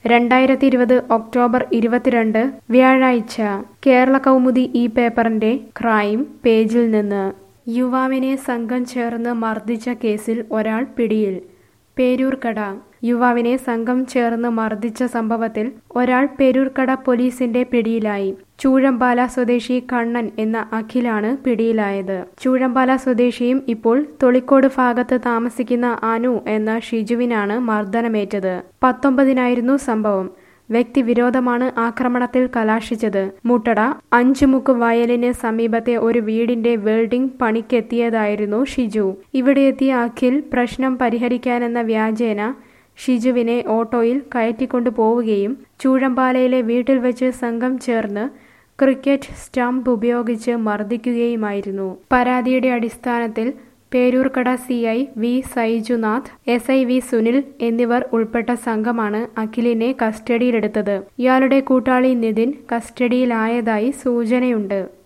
രണ്ടായിരത്തി ഇരുപത് ഒക്ടോബർ ഇരുപത്തിരണ്ട് വ്യാഴാഴ്ച കേരള കൗമുദി ഈ പേപ്പറിന്റെ ക്രൈം പേജിൽ നിന്ന് യുവാവിനെ സംഘം ചേർന്ന് മർദ്ദിച്ച കേസിൽ ഒരാൾ പിടിയിൽ പേരൂർക്കട യുവാവിനെ സംഘം ചേർന്ന് മർദ്ദിച്ച സംഭവത്തിൽ ഒരാൾ പേരൂർക്കട പോലീസിന്റെ പിടിയിലായി ചൂഴമ്പാല സ്വദേശി കണ്ണൻ എന്ന അഖിലാണ് പിടിയിലായത് ചൂഴമ്പാല സ്വദേശിയും ഇപ്പോൾ തൊളിക്കോട് ഭാഗത്ത് താമസിക്കുന്ന അനു എന്ന ഷിജുവിനാണ് മർദ്ദനമേറ്റത് പത്തൊമ്പതിനായിരുന്നു സംഭവം വ്യക്തിവിരോധമാണ് ആക്രമണത്തിൽ കലാശിച്ചത് മുട്ടട അഞ്ചുമുക്ക് വയലിന് സമീപത്തെ ഒരു വീടിന്റെ വെൽഡിംഗ് പണിക്കെത്തിയതായിരുന്നു ഷിജു ഇവിടെ എത്തിയ അഖിൽ പ്രശ്നം പരിഹരിക്കാനെന്ന വ്യാജേന ഷിജുവിനെ ഓട്ടോയിൽ കയറ്റിക്കൊണ്ടു പോവുകയും ചൂഴമ്പാലയിലെ വീട്ടിൽ വെച്ച് സംഘം ചേർന്ന് ക്രിക്കറ്റ് സ്റ്റംപ് ഉപയോഗിച്ച് മർദ്ദിക്കുകയുമായിരുന്നു പരാതിയുടെ അടിസ്ഥാനത്തിൽ Peroorkada C I V Saijunath S I V Sunil എന്നിവർ ഉൾപ്പെട്ട സംഘമാണ് അഖിലിനെ കസ്റ്റഡിയിലെടുത്തത് ഇയാളുടെ കൂട്ടാളി നിതിൻ കസ്റ്റഡിയിലായതായി സൂചനയുണ്ട്